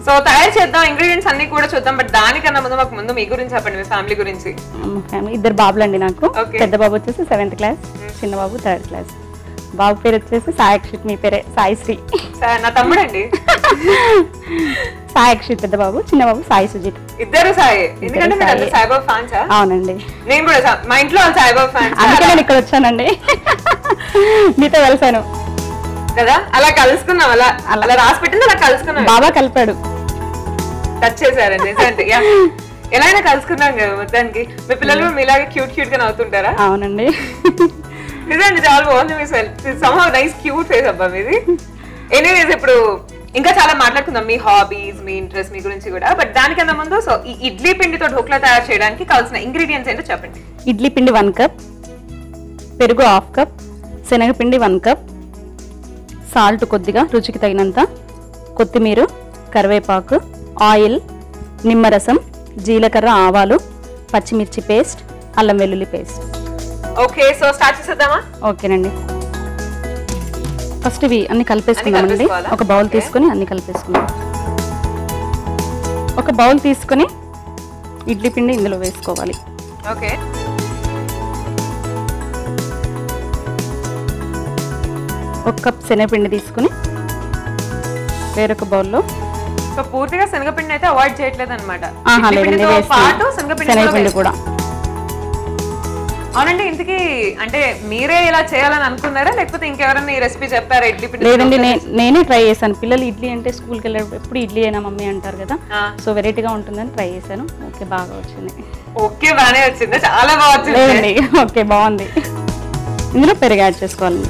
So తయారు చేద్దాం ingredients అన్ని కూడా చూద్దాం బట్ దానికన్నా ముందు మాకు ముందు మీ గురించి చెప్పండి మీ ఫ్యామిలీ గురించి మా ఫ్యామిలీ ఇద్దరు బాబులండి నాకు Okay. పెద్ద బాబు వచ్చేసి సెవెంత్ క్లాస్ చిన్న బాబు థర్డ్ క్లాస్ బాబు పేరు వచ్చేసి సాయక్షిత్ మీ పేరే సాయిశ్రీ సార్ నా తమ్ముడండి సాయక్షిత్ పెద్ద బాబు చిన్న బాబు సాయి సుజిత్ ఇద్దరు సాయి ఎందుకంటే మీరు అందరు సాయి. సాయిబాబా ఫ్యాన్సా అవునండి నేను కూడా సా- మా ఇంట్లో వాళ్ళు సాయిబాబా ఫ్యాన్స్ అందుకే నేను ఇక్కడ వచ్చానండి మీతో కలిసాను కదా అలా కలుసుకున్నాం అలా అలా రాసి పెట్టింది అలా కలుసుకున్నాం బాబా కలిపాడు టచ్ చేశారండి నిజంటే యా. ఎలా అయినా కలుసుకున్నాం కదా మొత్తానికి మీ పిల్లలు మీలాగే క్యూట్ క్యూట్ గా నవ్వుతుంటారా అవునండి నిజండి చాలా బాగుంది మీ self some nice cute face అబ్బా మీది ఎనీవేస్ ఇప్పుడు ఇంకా చాలా మాట్లాడుకుందాం మీ హాబీస్ మీ ఇంట్రెస్ట్ మీ గురించి కూడా బట్ దానికన్నా ముందు సో ఈ ఇడ్లీ పిండితో ఢోక్లా తయారు చేయడానికి కావాల్సిన ఇంగ్రీడియంట్స్ ఏంటో చెప్పండి ఇడ్లీ పిండి వన్ కప్ పెరుగు హాఫ్ కప్ శనగపిండి వన్ కప్ సాల్ట్ కొద్దిగా రుచికి తగినంత కొత్తిమీర కరివేపాకు ఆయిల్ నిమ్మరసం జీలకర్ర ఆవాలు పచ్చిమిర్చి పేస్ట్ అల్లం వెల్లుల్లి పేస్ట్ ఓకే సో స్టార్ట్ చేసేద్దామా ఓకేనండి ఫస్ట్ ఇవి అన్ని కలిపేసుకుందామండి కలిపేసుకోవాలా? ఒక బౌల్ ఓకే. తీసుకొని అన్ని కలిపేసుకుందాం ఒక బౌల్ తీసుకొని ఇడ్లీ పిండి ఇందులో వేసుకోవాలి ఓకే ఒక కప్ శనగపిండి తీసుకుని వేరొక బౌల్లో సో పూర్తిగా శనగపిండి అయితే అవాయిడ్ చేయట్లేదు అనమాట ఆహా లేదండి పాటు వేస్తున్నాను. శనగపిండి కూడా శనగపిండి కూడా అవునండి ఇంతకీ అంటే మీరే ఇలా చేయాలని అనుకున్నారా లేకపోతే ఇంకెవరైనా ఈ రెసిపీ చెప్పారా ఇడ్లీ పిండి లేదండి నే- నేనే ట్రై చేశాను పిల్లలు ఇడ్లీ అంటే స్కూల్కి వెళ్ళేటప్పుడు ఎప్పుడు ఇడ్లీ అయినా మమ్మీ అంటారు కదా ఆ. సో వెరైటీగా ఉంటుందని ట్రై చేశాను ఓకే బాగా వచ్చింది ఓకే బానే వచ్చింది చాలా బాగా వచ్చింది లేదండి ఓకే బాగుంది ఇందులో పెరుగు యాడ్ చేసుకోవాలండి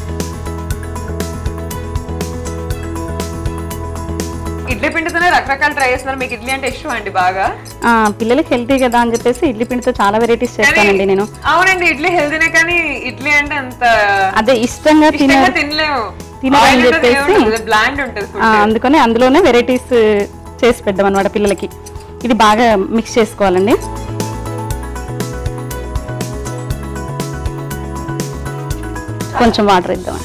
ఇడ్లీ పిండితోనే రకరకాల ట్రై చేస్తున్నారు మీకు ఇడ్లీ అంటే ఇష్టం అండి బాగా ఆ, పిల్లలకి హెల్తీ కదా అని చెప్పేసి ఇడ్లీ పిండితో చాలా వెరైటీస్ చేస్తానండి నేను అవునండి ఇడ్లీ హెల్దీనే కానీ ఇడ్లీ అంటే అంత అదే ఇష్టంగా తిన ఇష్టంగా తినలేము తినాలని చెప్పేసి- బ్లాండ్ ఉంటుంది food. ఆ, అందుకని అందులోనే వెరైటీస్ చేసి పెడదాం అనమాట పిల్లలకి ఇది బాగా మిక్స్ చేసుకోవాలండి కొంచెం వాటర్ ఇద్దామండి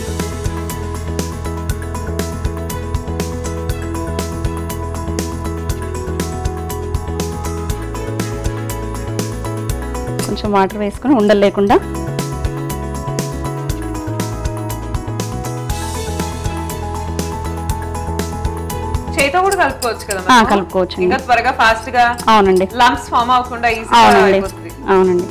కొంచెం వాటర్ వేసుకొని ఉండలు లేకుండా చేతితో కూడా కలుపుకోవచ్చు కదా ఆ, మనము? కలుపుకోవచ్చు ఇంకా త్వరగా ఫాస్ట్ గా అవునండి లంప్స్ ఫామ్ అవ్వకుండా ఈజీగా అవునండి అయిపోతుంది అవునండి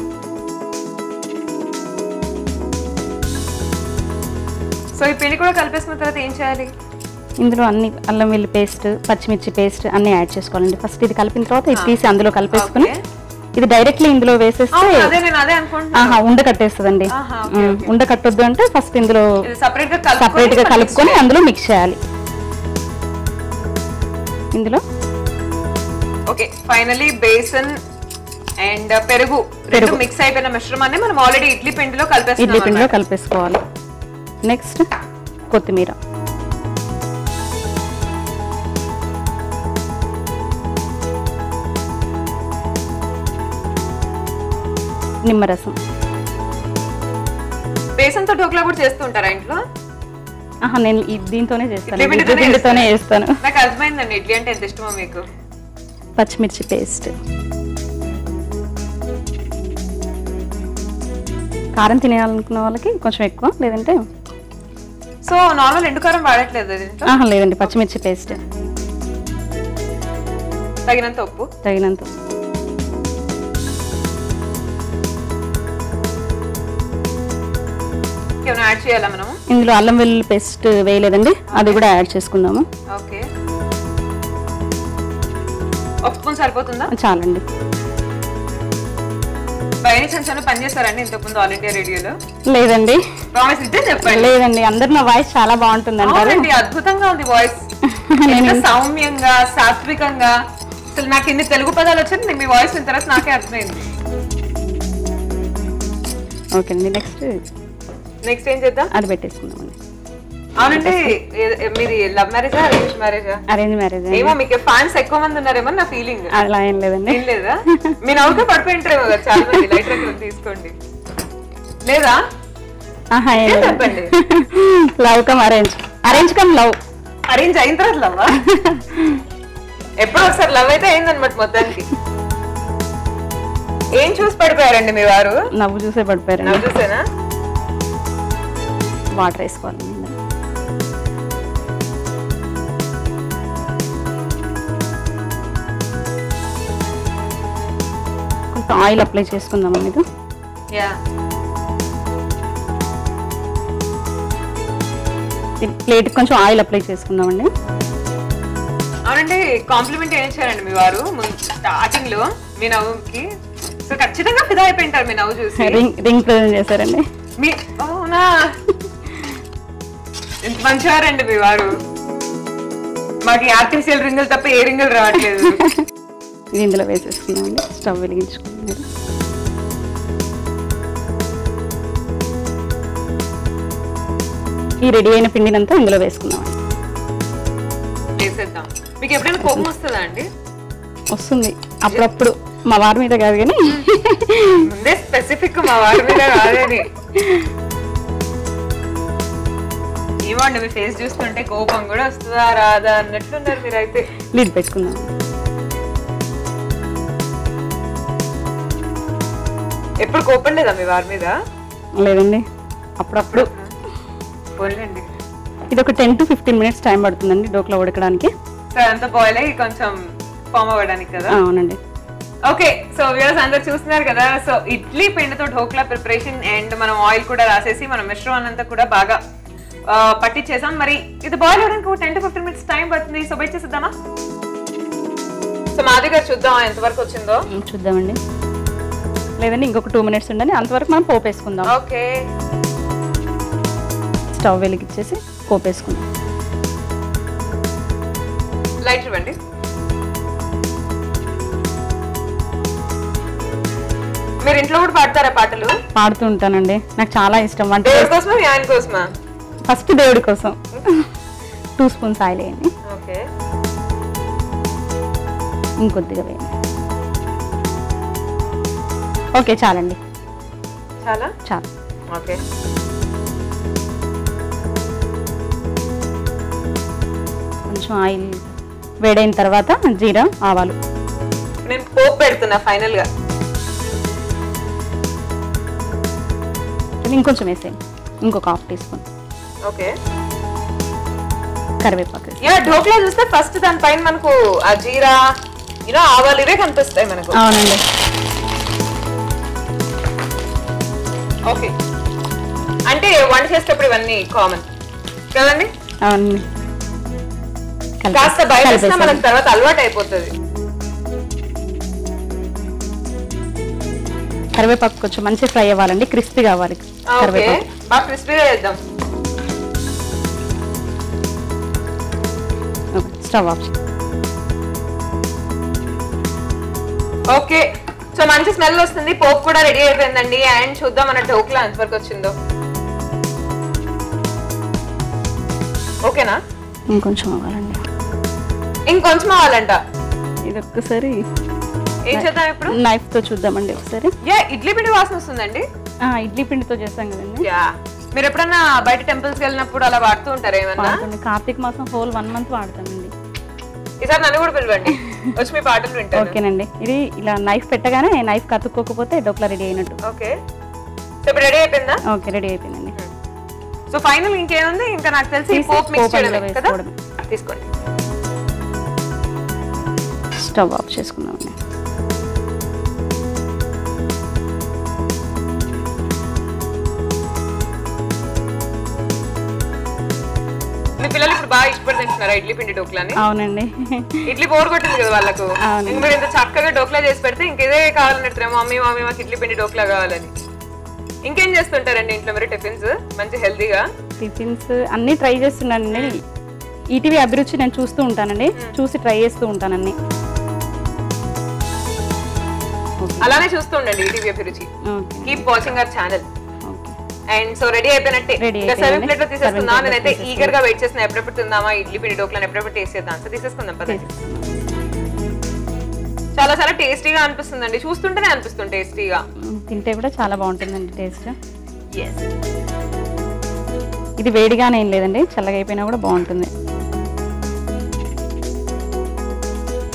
సో ఈ పిండి కూడా కలిపేసుకున్న తర్వాత ఏం చేయాలి ఇందులో అన్ని అల్లం వెల్లి పేస్ట్ పచ్చిమిర్చి పేస్ట్ అన్ని యాడ్ చేసుకోవాలండి ఫస్ట్ ఇది కలిపిన తర్వాత ఇది తీసి అందులో కలిపేసుకుని ఓకే. ఇది డైరెక్ట్లీ ఇందులో వేసేస్తే అవును, అదే నేను అదే అనుకుంటున్నాను ఆహా ఉండ కట్టేస్తుందండి ఆహా, ఓకే, ఉమ్, ఉండ కట్టొద్దు అంటే ఫస్ట్ ఇందులో ఇది సపరేట్ గా సపరేట్ గా కలుపుకొని కలుపుకొని అందులో మిక్స్ చేయాలి ఇందులో ఓకే ఫైనలీ బేసన్ అండ్ పెరుగు రెండు మిక్స్ అయిపోయిన మిశ్రమాన్ని మనం ఆల్రెడీ ఇడ్లీ పిండిలో ఇడ్లీ కలిపేస్తున్నాం పిండిలో కలిపేసుకోవాలి నెక్స్ట్ కొత్తిమీర నిమ్మరసం బేసన్ తో ఢోక్లా కూడా చేస్తూ ఉంటారా ఇంట్లో ఆహా నేను ఈ- దీంతోనే చేస్తాను ఇడ్లీ ఇడ్లీ పిండితోనే పిండితోనే చేస్తాను నాకు అర్థమైందండి ఇడ్లీ అంటే ఎంత ఇష్టమో మీకు పచ్చిమిర్చి పేస్ట్ కారం తినేయాలనుకున్న వాళ్ళకి కొంచెం ఎక్కువ లేదంటే సో నార్మల్ ఎండుకారం వాడట్లేదు దీంట్లో ఆహా లేదండి పచ్చిమిర్చి పేస్ట్ తగినంత ఉప్పు తగినంత ఏమైనా యాడ్ చేయాలా మనము ఇందులో అల్లం వెల్లుల్లి పేస్ట్ వేయలేదండి అది కూడా యాడ్ చేసుకుందాము ఓకే ఒక స్పూన్ సరిపోతుందా చాలండి బయట చెంచాను పని చేస్తారండి ఇంతకుముందు ఆల్ ఇండియా రేడియోలో లేదండి ప్రామిస్ ఇస్తే చెప్పండి లేదండి అందరు నా వాయిస్ చాలా బాగుంటుంది అంటారు అవునండి అద్భుతంగా ఉంది వాయిస్ ఎంత సౌమ్యంగా సాత్వికంగా అసలు నాకు ఇన్ని తెలుగు పదాలు వచ్చాయి మీ వాయిస్ విన్న తర్వాత నాకే అర్థమైంది ఓకే అండి నెక్స్ట్ నెక్స్ట్ ఏం చేద్దాం అది పెట్టేసుకుందామండి అవునండి ఏ- ఏ- మీది లవ్ మ్యారేజా అరేంజ్ మ్యారేజా అరేంజ్ మ్యారేజ్ ఏమో మీకు ఫ్యాన్స్ ఎక్కువ మంది ఉన్నారేమో నా ఫీలింగ్ అలా ఏం లేదండి ఏం లేదా మీ నవ్వుకే పడిపోయి ఉంటారేమో కదా చాలా మంది లైట్ రెక్కలు తీసుకోండి లేదా ఆహా ఏం ఏం లేదు. చెప్పండి love come arrange arrange come love arrange అయిన తర్వాత లవ్వా ఎప్పుడో ఒకసారి లవ్ అయితే అయిందనమాట మొత్తానికి ఏం చూసి పడిపోయారండి మీ వారు నవ్వు చూసే పడిపోయారండి నవ్వు చూసేనా వాటర్ వేసుకోవాలి కొంచెం ఆయిల్ అప్లై చేసుకుందామండి ఇది యా ప్లేట్ కొంచెం ఆయిల్ అప్లై చేసుకుందామండి అవునండి కాంప్లిమెంట్ ఏం ఇచ్చారండి మీ వారు స్టార్టింగ్ లో మీ నవ్వుకి సో ఖచ్చితంగా ఫిదా అయిపోయింటారు మీ నవ్వు చూసి రింగ్ రింగ్ ప్రజెంట్ చేశారండి మీ అవునా ఎంత మంచివారండి మీ వారు మాకు ఆర్టిఫిషియల్ రింగులు తప్ప ఏ రింగులు రావట్లేదు ఇది ఇందులో వేసేసుకుందామండి స్టవ్ వెలిగించుకుందాం ఈ రెడీ అయిన పిండినంతా ఇందులో వేసుకుందామండి చేసేద్దాం మీకు ఎప్పుడైనా కోపం వస్తుందా అండి వస్తుంది అప్పుడప్పుడు మా వారి మీద కాదు కానీ ముందే స్పెసిఫిక్ మా వారి మీద కాదని ఏమండి మీ ఫేస్ చూస్తుంటే కోపం కూడా వస్తుందా రాదా అన్నట్లున్నారు మీరైతే లీడ్ పెట్టుకుందాం ఎప్పుడు కోపం లేదా మీ వారి మీద లేదండి అప్పుడప్పుడు పోలేండి ఇది ఒక ten to fifteen minutes time పడుతుందండి డోక్లా ఉడకడానికి సో అంతా బాయిల్ అయ్యి కొంచెం ఫామ్ అవ్వడానికి కదా ఆ, అవునండి ఓకే సో వ్యూవర్స్ అందరు చూస్తున్నారు కదా సో ఇడ్లీ పిండితో ఢోక్లా ప్రిపరేషన్ అండ్ మనం ఆయిల్ కూడా రాసేసి మనం మిశ్రమం అంతా కూడా బాగా ఆ, పట్టించేసాం మరి ఇది బాయిల్ అవడానికి ten to fifteen minutes time పడుతుంది సో బయట చేసేద్దామా సో మాది గారు చూద్దాం ఎంతవరకు వచ్చిందో ఉమ్, చూద్దామండి లేదండి ఇంకొక టూ మినిట్స్ ఉండండి అంతవరకు మనం పోపు వేసుకుందాం ఓకే స్టవ్ వెలిగించేసి పోపు వేసుకుందాం లైట్ ఇవ్వండి మీరు ఇంట్లో కూడా పాడతారా పాటలు పాడుతూ ఉంటానండి నాకు చాలా ఇష్టం వంట దేవుడి కోసమా మీ ఆయన కోసమా ఫస్ట్ దేవుడి కోసం టూ స్పూన్స్ ఆయిల్ వేయండి ఓకే ఇంకొద్దిగా వేయండి ఓకే చాలండి చాలా చాలు ఓకే కొంచెం ఆయిల్ వేడైన తర్వాత జీరా ఆవాలు నేను పోపు పెడుతున్నా ఫైనల్ గా ఇది ఇంకొంచెం వేసేయండి ఇంకొక హాఫ్ టీ స్పూన్ ఓకే కరివేపాకు వేసి. యా ఢోక్లా చూస్తే ఫస్ట్ దానిపైన మనకు ఆ జీరా యూనో ఆవాలు ఇవే కనిపిస్తాయి మనకు అవునండి ఓకే అంటే వంట చేసేటప్పుడు ఇవన్నీ కామన్ కదండి అవునండి కలిపే- కాస్త భయం వేసినా కలిపేసేయండి. మనకు తర్వాత అలవాటు అయిపోతుంది కరివేపాకు కొంచెం మంచి ఫ్రై అవ్వాలండి క్రిస్పీ కావాలి ఓకే కరివేపాకు బాగా క్రిస్పీగా చేద్దాం ఓకే, స్టవ్ ఆఫ్ చేయి. ఓకే సో మంచి స్మెల్ వస్తుంది పోపు కూడా రెడీ అయిపోయిందండి అండ్ చూద్దాం మన ఢోక్లా ఎంతవరకు వచ్చిందో ఓకేనా ఇంకొంచెం అవ్వాలండి ఇంకొంచెం అవ్వాలంట ఇది ఒక్కసారి ఏం చేద్దాం ఇప్పుడు knife తో చూద్దామండి ఒకసారి యా ఇడ్లీ పిండి వాసన వస్తుందండి ఆ, ఇడ్లీ పిండితో చేస్తాం కదండి యా మీరు ఎప్పుడన్నా బయట టెంపుల్స్ కి వెళ్ళినప్పుడు అలా వాడుతూ ఉంటారా ఏమన్నా వాడుతుంది కార్తీక మాసం హోల్ వన్ మంత్ వాడతామండి ఈసారి నన్ను కూడా పిలవండి వచ్చి మీ పాటలు వింటాను ఓకేనండి ఇది ఇలా నైఫ్ పెట్టగానే నైఫ్ కతుక్కోకపోతే డోక్లా రెడీ అయినట్టు ఓకే సో ఇప్పుడు రెడీ అయిపోయిందా ఓకే రెడీ అయిపోయిందండి సో ఫైనల్ ఇంకేముంది ఇంకా నాకు తెలిసి తీసి పోప్ మిక్స్ పోపు అందులో చేయడమే కదా వేసుకోవడమే. తీసుకోండి స్టవ్ ఆఫ్ చేసుకుందామండి మీ పిల్లలు ఇప్పుడు బాగా ఇష్టపడి తింటున్నారా ఇడ్లీ పిండి డోక్లాని అవునండి ఇడ్లీ బోర్ కొట్టింది కదా వాళ్ళకు అవును. ఇంక మీరు ఇంత చక్కగా డోక్లా చేసి పెడితే ఇంకేదే కావాలని మమ్మీ మమ్మీ మాకు ఇడ్లీ పిండి డోక్లా కావాలని ఇంకేం చేస్తుంటారండి ఇంట్లో మీరు టిఫిన్స్ మంచి హెల్తీగా టిఫిన్స్ అన్నీ ట్రై చేస్తున్నానండి ఈటీవీ అభిరుచి నేను చూస్తూ ఉంటానండి చూసి ట్రై చేస్తూ ఉంటానండి అలానే చూస్తూ ఉండండి ETV Abhiruchi okay keep watching our channel okay and so ready అయిపోయినట్టే Ready ఇంకా సర్వింగ్ అయిపోయిందండి. ప్లేట్ లో తీసేసుకుందాం Serving plate లో నేనైతే తీసేసుకుందాం. ఈగర్ గా వెయిట్ చేస్తున్నా ఎప్పుడెప్పుడు తిందామా ఇడ్లీ పిండి డోక్లాని ఎప్పుడెప్పుడు టేస్ట్ చేద్దాం సో తీసేసుకుందాం పదండి చాలా చాలా టేస్టీగా అనిపిస్తుందండి చూస్తుంటేనే అనిపిస్తుంది టేస్టీగా మ్, తింటే కూడా చాలా బాగుంటుందండి టేస్ట్ ఇది వేడిగానే ఏం లేదండి చల్లగా అయిపోయినా కూడా బాగుంటుంది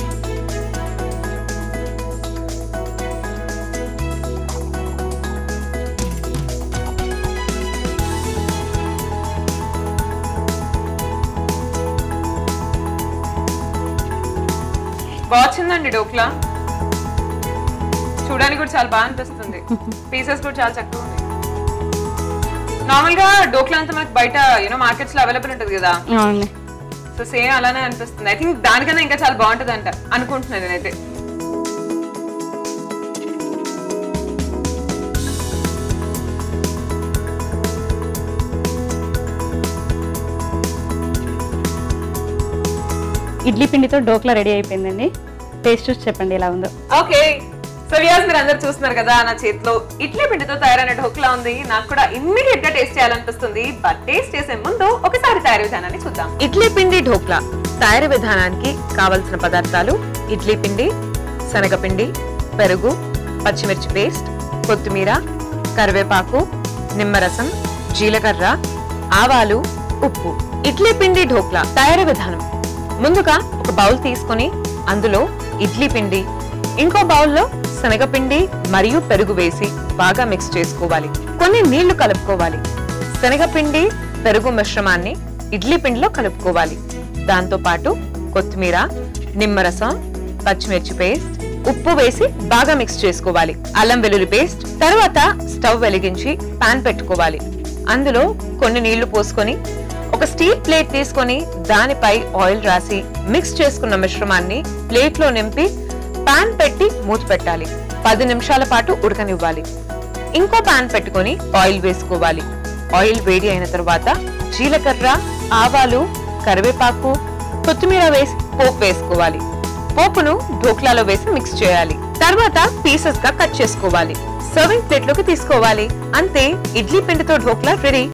బాగుందండి డోక్లా చూడడానికి కూడా చాలా బాగా అనిపిస్తుంది పీసెస్ కూడా చాలా చక్కగా ఉన్నాయి నార్మల్ గా డోక్లా అంతా మనకి బయట యూనో మార్కెట్స్ లో అవైలబుల్ ఉంటుంది కదా అవునండి సో సేమ్ అలానే అనిపిస్తుంది ఐ థింక్ దానికన్నా ఇంకా చాలా బాగుంటుంది అంట అనుకుంటున్నాను నేనైతే ఇడ్లీ పిండితో డోక్లా రెడీ అయిపోయిందండి టేస్ట్ చూసి చెప్పండి ఎలా ఉందో ఓకే సో వ్యూస్ మీరు అందరు చూస్తున్నారు కదా నా చేతిలో ఇడ్లీ పిండితో తయారైన ఢోక్లా ఉంది నాకు కూడా ఇమ్మీడియట్ గా టేస్ట్ చేయాలనిపిస్తుంది బట్ టేస్ట్ చేసే ముందు ఒకసారి తయారీ విధానాన్ని చూద్దాం ఇడ్లీ పిండి ఢోక్లా తయారీ విధానానికి కావలసిన పదార్థాలు ఇడ్లీ పిండి శనగపిండి పెరుగు పచ్చిమిర్చి పేస్ట్ కొత్తిమీర కరివేపాకు నిమ్మరసం జీలకర్ర ఆవాలు ఉప్పు ఇడ్లీ పిండి ఢోక్లా తయారీ విధానం ముందుగా ఒక బౌల్ తీసుకొని అందులో ఇడ్లీ పిండి ఇంకో బౌల్లో శనగపిండి మరియు పెరుగు వేసి బాగా మిక్స్ చేసుకోవాలి కొన్ని నీళ్లు కలుపుకోవాలి శనగపిండి పెరుగు మిశ్రమాన్ని ఇడ్లీ పిండిలో కలుపుకోవాలి దాంతో పాటు కొత్తిమీర నిమ్మరసం పచ్చిమిర్చి పేస్ట్ ఉప్పు వేసి బాగా మిక్స్ చేసుకోవాలి అల్లం వెల్లుల్లి పేస్ట్ తర్వాత స్టవ్ వెలిగించి పాన్ పెట్టుకోవాలి అందులో కొన్ని నీళ్లు పోసుకొని ఒక స్టీల్ ప్లేట్ తీసుకొని దానిపై ఆయిల్ రాసి మిక్స్ చేసుకున్న మిశ్రమాన్ని ప్లేట్ లో నింపి పాన్ పెట్టి మూత పెట్టాలి పది నిమిషాల పాటు ఉడకనివ్వాలి ఇంకో పాన్ పెట్టుకొని ఆయిల్ వేసుకోవాలి ఆయిల్ వేడి అయిన తర్వాత జీలకర్ర ఆవాలు కరివేపాకు కొత్తిమీర వేసి పోపు వేసుకోవాలి పోపును ఢోక్లాలో వేసి మిక్స్ చేయాలి తర్వాత పీసెస్ గా కట్ చేసుకోవాలి సర్వింగ్ ప్లేట్ లోకి తీసుకోవాలి అంతే ఇడ్లీ పిండితో ఢోక్లా రెడీ